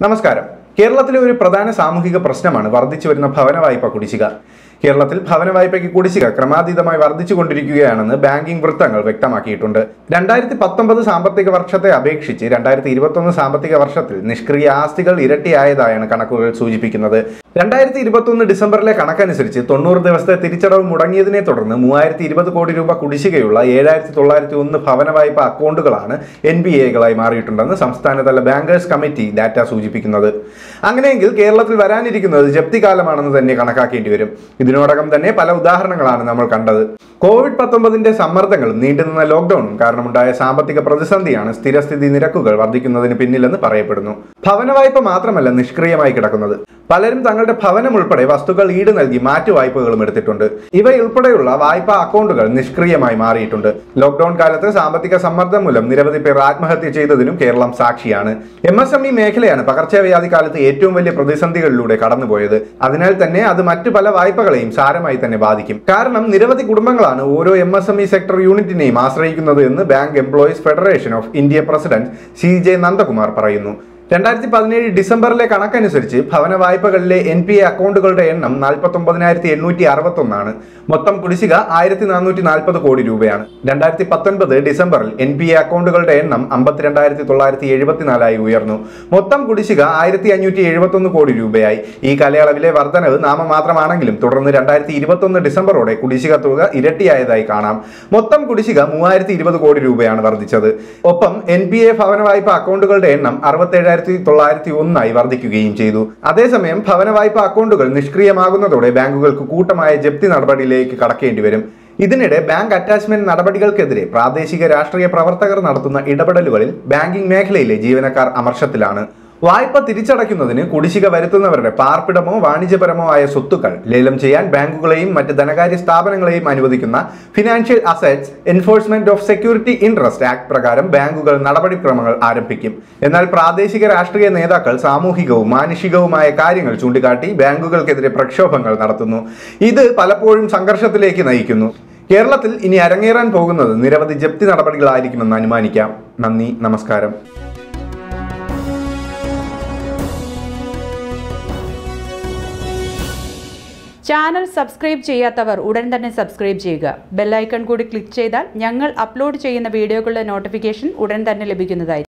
നമസ്കാരം കേരളത്തിലെ ഒരു പ്രധാന സാമൂഹിക പ്രശ്നമാണ് വർദ്ധിച്ചു വരുന്ന ഭവന വായ്പ കുടിശ്ശിക കേരളത്തിൽ ഭവന വായ്പയ്ക്ക് കുടിശ്ശിക ക്രമാതീതമായി വർദ്ധിച്ചുകൊണ്ടിരിക്കുകയാണെന്ന് ബാങ്കിംഗ് വൃത്തങ്ങൾ വ്യക്തമാക്കിയിട്ടുണ്ട് രണ്ടായിരത്തി പത്തൊമ്പത് സാമ്പത്തിക വർഷത്തെ അപേക്ഷിച്ച് രണ്ടായിരത്തി ഇരുപത്തൊന്ന് സാമ്പത്തിക വർഷത്തിൽ നിഷ്ക്രിയ ആസ്തികൾ ഇരട്ടിയായതായാണ് കണക്കുകൾ സൂചിപ്പിക്കുന്നത് രണ്ടായിരത്തി ഇരുപത്തൊന്ന് ഡിസംബറിലെ കണക്കനുസരിച്ച് തൊണ്ണൂറ് ദിവസത്തെ തിരിച്ചടവ് മുടങ്ങിയതിനെ തുടർന്ന് മൂവായിരത്തി ഇരുപത് കോടി രൂപ കുടിശ്ശികയുള്ള ഏഴായിരത്തി തൊള്ളായിരത്തി ഒന്ന് ഭവന വായ്പ അക്കൗണ്ടുകളാണ് എൻ ബി എകളായി മാറിയിട്ടുണ്ടെന്ന് സംസ്ഥാനതല ബാങ്കേഴ്സ് കമ്മിറ്റി ഡാറ്റ സൂചിപ്പിക്കുന്നത് അങ്ങനെയെങ്കിൽ കേരളത്തിൽ വരാനിരിക്കുന്നത് ജപ്തി കാലമാണെന്ന് തന്നെ കണക്കാക്കേണ്ടി വരും ഇതിനോടകം തന്നെ പല ഉദാഹരണങ്ങളാണ് നമ്മൾ കണ്ടത് കോവിഡ് പത്തൊമ്പതിന്റെ സമ്മർദ്ദങ്ങളും നീണ്ടുനിന്ന ലോക്ഡൌണും കാരണമുണ്ടായ സാമ്പത്തിക പ്രതിസന്ധിയാണ് സ്ഥിരസ്ഥിതി നിരക്കുകൾ വർദ്ധിക്കുന്നതിന് പിന്നിലെന്ന് പറയപ്പെടുന്നു ഭവന വായ്പ മാത്രമല്ല നിഷ്ക്രിയമായി കിടക്കുന്നത് പലരും തങ്ങളുടെ ഭവനം ഉൾപ്പെടെ വസ്തുക്കൾ ഈട് നൽകി മാറ്റു വായ്പകളും എടുത്തിട്ടുണ്ട് ഇവയുൾപ്പെടെയുള്ള വായ്പാ അക്കൗണ്ടുകൾ നിഷ്ക്രിയമായി മാറിയിട്ടുണ്ട് ലോക്ഡൌൺ കാലത്ത് സാമ്പത്തിക സമ്മർദ്ദം മൂലം നിരവധി പേർ ആത്മഹത്യ ചെയ്തതിനും കേരളം സാക്ഷിയാണ് എം എസ് എം ഇ മേഖലയാണ് പകർച്ചവ്യാധി കാലത്ത് ഏറ്റവും വലിയ പ്രതിസന്ധികളിലൂടെ കടന്നുപോയത് അതിനാൽ തന്നെ അത് മറ്റു പല വായ്പകളെയും സാരമായി തന്നെ ബാധിക്കും കാരണം നിരവധി കുടുംബങ്ങളാണ് ഓരോ M S M E sector യൂണിറ്റിനെയും ആശ്രയിക്കുന്നത് എന്ന് bank employees federation of India president C J Nandakumar പറയുന്നു രണ്ടായിരത്തി പതിനേഴ് ഡിസംബറിലെ കണക്കനുസരിച്ച് ഭവന വായ്പകളിലെ എൻ പി എ അക്കൗണ്ടുകളുടെ എണ്ണം നാൽപ്പത്തി ഒമ്പതിനായിരത്തി എണ്ണൂറ്റി അറുപത്തി ഒന്നാണ് മൊത്തം കുടിശ്ശിക ആയിരത്തി നാനൂറ്റി നാൽപ്പത് കോടി രൂപയാണ് രണ്ടായിരത്തി പത്തൊൻപത് ഡിസംബറിൽ എൻ പി എ അക്കൗണ്ടുകളുടെ എണ്ണം അമ്പത്തിരണ്ടായിരത്തി തൊള്ളായിരത്തി എഴുപത്തിനാലായി ഉയർന്നു മൊത്തം കുടിശ്ശിക ആയിരത്തി അഞ്ഞൂറ്റി എഴുപത്തൊന്ന് കോടി രൂപയായി ഈ കാലയളവിലെ വർധനവ് നാമമാത്രമാണെങ്കിലും തുടർന്ന് രണ്ടായിരത്തി ഇരുപത്തൊന്ന് ഡിസംബറോടെ കുടിശ്ശിക തുക ഇരട്ടിയായതായി കാണാം മൊത്തം കുടിശ്ശിക മൂവായിരത്തി ഇരുപത് കോടി രൂപയാണ് വർദ്ധിച്ചത് ഒപ്പം എൻ പി എ ഭവന വായ്പ അക്കൗണ്ടുകളുടെ എണ്ണം അറുപത്തേഴായിരത്തി തൊള്ളായിരത്തി ഒന്നായി വർദ്ധിക്കുകയും ചെയ്തു അതേസമയം ഭവന വായ്പ അക്കൗണ്ടുകൾ നിഷ്ക്രിയമാകുന്നതോടെ ബാങ്കുകൾക്ക് കൂട്ടമായ ജപ്തി നടപടിയിലേക്ക് കടക്കേണ്ടി വരും ഇതിനിടെ ബാങ്ക് അറ്റാച്ച്മെന്റ് നടപടികൾക്കെതിരെ പ്രാദേശിക രാഷ്ട്രീയ പ്രവർത്തകർ നടത്തുന്ന ഇടപെടലുകളിൽ ബാങ്കിംഗ് മേഖലയിലെ ജീവനക്കാർ അമർഷത്തിലാണ് വായ്പ തിരിച്ചടയ്ക്കുന്നതിന് കുടിശ്ശിക വരുത്തുന്നവരുടെ പാർപ്പിടമോ വാണിജ്യപരമോ ആയ സ്വത്തുക്കൾ ലേലം ചെയ്യാൻ ബാങ്കുകളെയും മറ്റ് ധനകാര്യ സ്ഥാപനങ്ങളെയും അനുവദിക്കുന്ന financial assets enforcement of security interest act പ്രകാരം ബാങ്കുകൾ നടപടിക്രമങ്ങൾ ആരംഭിക്കും എന്നാൽ പ്രാദേശിക രാഷ്ട്രീയ നേതാക്കൾ സാമൂഹികവും മാനുഷികവുമായ കാര്യങ്ങൾ ചൂണ്ടിക്കാട്ടി ബാങ്കുകൾക്കെതിരെ പ്രക്ഷോഭങ്ങൾ നടത്തുന്നു ഇത് പലപ്പോഴും സംഘർഷത്തിലേക്ക് നയിക്കുന്നു കേരളത്തിൽ ഇനി അരങ്ങേറാൻ പോകുന്നത് നിരവധി ജപ്തി നടപടികളായിരിക്കുമെന്ന് അനുമാനിക്കാം നന്ദി നമസ്കാരം ചാനൽ സബ്സ്ക്രൈബ് ചെയ്യാത്തവർ ഉടൻ തന്നെ സബ്സ്ക്രൈബ് ചെയ്യുക ബെല്ലൈക്കൺ കൂടി ക്ലിക്ക് ചെയ്താൽ ഞങ്ങൾ അപ്ലോഡ് ചെയ്യുന്ന വീഡിയോകളുടെ നോട്ടിഫിക്കേഷൻ ഉടൻ തന്നെ ലഭിക്കുന്നതായിരിക്കും